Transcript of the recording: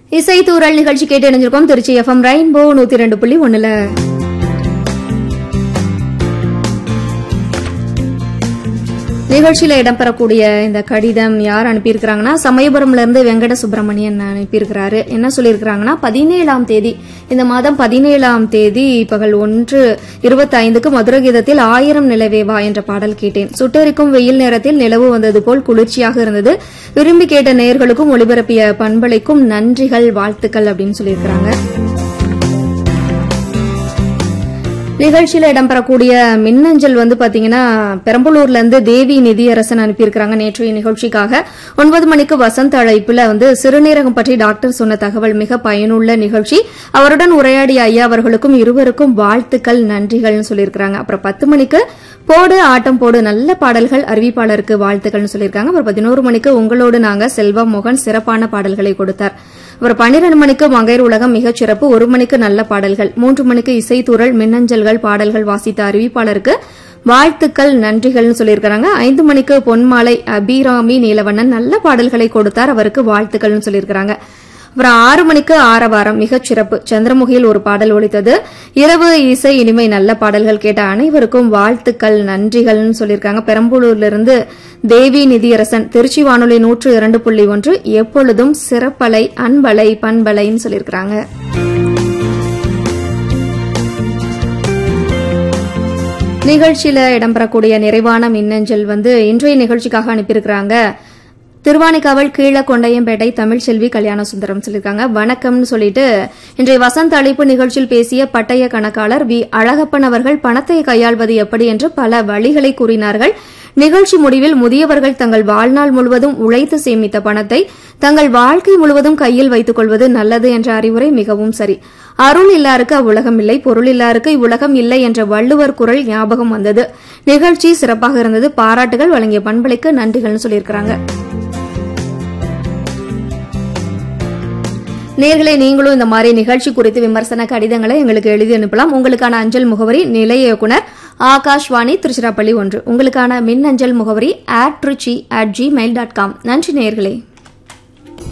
இசை தூரல் நிகழ்ச்சி கேட்டு இணைஞ்சிருக்கோம் திருச்சி எஃப்எம் ரெயின்போ நூத்தி ரெண்டு புள்ளி ஒண்ணுல நிகழ்ச்சியில இடம்பெறக்கூடிய இந்த கடிதம் யார் அனுப்பியிருக்கிறாங்கன்னா சமயபுரம்ல இருந்து வெங்கட சுப்பிரமணியன் அனுப்பியிருக்கிறாரு என்ன சொல்லியிருக்கிறாங்கன்னா பதினேழாம் தேதி இந்த மாதம் பதினேழாம் தேதி பகல் ஒன்று இருபத்தி ஐந்துக்கு மதுரகீதத்தில் ஆயிரம் நிலவேவா என்ற பாடல் கேட்டேன் சுட்டெரிக்கும் வெயில் நேரத்தில் நிலவு வந்தது போல் குளிர்ச்சியாக இருந்தது விரும்பி கேட்ட நேயர்களுக்கும் ஒளிபரப்பிய பண்பலைக்கும் நன்றிகள் வாழ்த்துக்கள் அப்படின்னு சொல்லியிருக்கிறாங்க நிகழ்ச்சியில இடம்பெறக்கூடிய மின்னஞ்சல் வந்து பாத்தீங்கன்னா பெரம்பலூர்ல இருந்து தேவி நிதியரசன் அனுப்பியிருக்கிறாங்க நேற்றைய நிகழ்ச்சிக்காக ஒன்பது மணிக்கு வசந்த் அழைப்புல வந்து சிறுநீரகம் பற்றி டாக்டர் சொன்ன தகவல் மிக பயனுள்ள நிகழ்ச்சி அவருடன் உரையாடிய ஐயா அவர்களுக்கும் இருவருக்கும் வாழ்த்துக்கள் நன்றிகள்னு சொல்லியிருக்கிறாங்க அப்புறம் பத்து மணிக்கு போடு ஆட்டம் போடு நல்ல பாடல்கள் அறிவிப்பாளருக்கு வாழ்த்துக்கள்னு சொல்லியிருக்காங்க அப்புறம் பதினோரு மணிக்கு உங்களோடு நாங்க செல்வா மோகன் சிறப்பான பாடல்களை கொடுத்தார் அப்புறம் பன்னிரண்டு மணிக்கு மங்கையர் உலகம் மிகச் சிறப்பு ஒரு மணிக்கு நல்ல பாடல்கள் மூன்று மணிக்கு இசைத்தூரல் மின்னஞ்சல்கள் பாடல்கள் வாசித்த அறிவிப்பாளருக்கு வாழ்த்துக்கள் நன்றிகள்னு சொல்லியிருக்கிறாங்க ஐந்து மணிக்கு பொன்மாலை அபிராமி நீலவண்ணன் நல்ல பாடல்களை கொடுத்தார் அவருக்கு வாழ்த்துக்கள்னு சொல்லியிருக்கிறாங்க அப்புறம் ஆறு மணிக்கு ஆரவாரம் மிகச் சிறப்பு சந்திரமுகியில் ஒரு பாடல் ஒலித்தது இரவு இசை இனிமை நல்ல பாடல்கள் கேட்ட அனைவருக்கும் வாழ்த்துக்கள் நன்றிகள்னு சொல்லியிருக்காங்க பெரம்பலூர்ல இருந்து தேவி நிதியரசன் திருச்சி வானொலி நூற்று இரண்டு புள்ளி ஒன்று எப்பொழுதும் சிறப்பலை அன்பலை பண்பலைன்னு சொல்லியிருக்கிறாங்க நிகழ்ச்சியில இடம்பெறக்கூடிய நிறைவான மின்னஞ்சல் வந்து இன்றைய நிகழ்ச்சிக்காக அனுப்பியிருக்கிறாங்க திருவானைக்காவல் கீழ கொண்டையம்பேட்டை தமிழ் செல்வி கல்யாண சுந்தரம் சொல்லியிருக்காங்க வணக்கம்னு சொல்லிட்டு இன்றைய வசந்த் அழைப்பு நிகழ்ச்சியில் பேசிய பட்டய கணக்காளர் வி அழகப்பன் அவர்கள் பணத்தை கையாள்வது எப்படி என்று பல வழிகளை கூறினார்கள் நிகழ்ச்சி முடிவில் முதியவர்கள் தங்கள் வாழ்நாள் முழுவதும் உழைத்து சேமித்த பணத்தை தங்கள் வாழ்க்கை முழுவதும் கையில் வைத்துக் கொள்வது நல்லது என்ற அறிவுரை மிகவும் சரி அருள் இல்லாருக்கு அவ்வுலகம் இல்லை பொருள் இல்லாருக்கு இவ்வுலகம் இல்லை என்ற வள்ளுவர் குரல் ஞாபகம் வந்தது நிகழ்ச்சி சிறப்பாக இருந்தது பாராட்டுகள் வழங்கிய பண்பலைக்கு நன்றிகள்னு சொல்லியிருக்கிறாங்க நேர்களை நீங்களும் இந்த மாதிரி நிகழ்ச்சி குறித்து விமர்சன கடிதங்களை எங்களுக்கு எழுதி அனுப்பலாம் உங்களுக்கான அஞ்சல் முகவரி நிலைய இயக்குனர் ஆகாஷ்வாணி திருச்சிராப்பள்ளி ஒன்று உங்களுக்கான மின் அஞ்சல் முகவரி at Trichy at Gmail dot com நன்றி நேர்களே